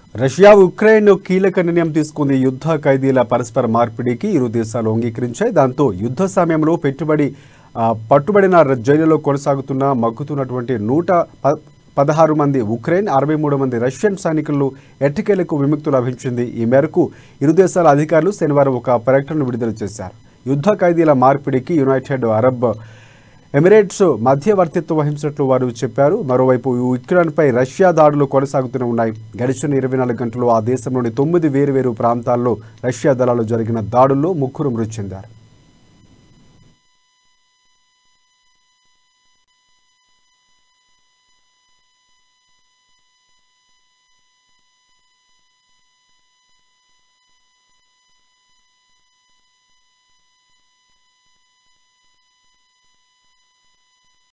Russia Ukraine కీలక నిర్ణయం తీసుకుంది యుద్ధ ఖైదీల పరస్పర మార్పిడికి ఇరు దేశాలు అంగీకరించాయి దాంతో యుద్ధ సమయంలో పెట్టుబడి ఆ, పట్టుబడిన ర- జైలులో కొనసాగుతున్న మగ్గుతున్నటువంటి నూట ప- పదహారు మంది ఉక్రెయిన్ అరవై మూడు మంది రష్యన్ సైనికులు ఎట్టకేలకు విముక్తి లభించింది ఈ మేరకు ఇరు దేశాల అధికారులు శనివారం ఒక ప్రకటన విడుదల చేశారు యుద్ధ ఖైదీల మార్పిడికి యునైటెడ్ అరబ్ ఎమిరేట్స్ మధ్యవర్తిత్వం వహించినట్లు వారు చెప్పారు మరోవైపు ఉక్రెయిన్పై రష్యా దాడులు కొనసాగుతూనే ఉన్నాయి గడిచిన ఇరవై నాలుగు గంటల్లో ఆ దేశంలోని తొమ్మిది వేరు వేరు ప్రాంతాల్లో రష్యా దళాలు జరిగిన దాడుల్లో ముగ్గురు మృతి చెందారు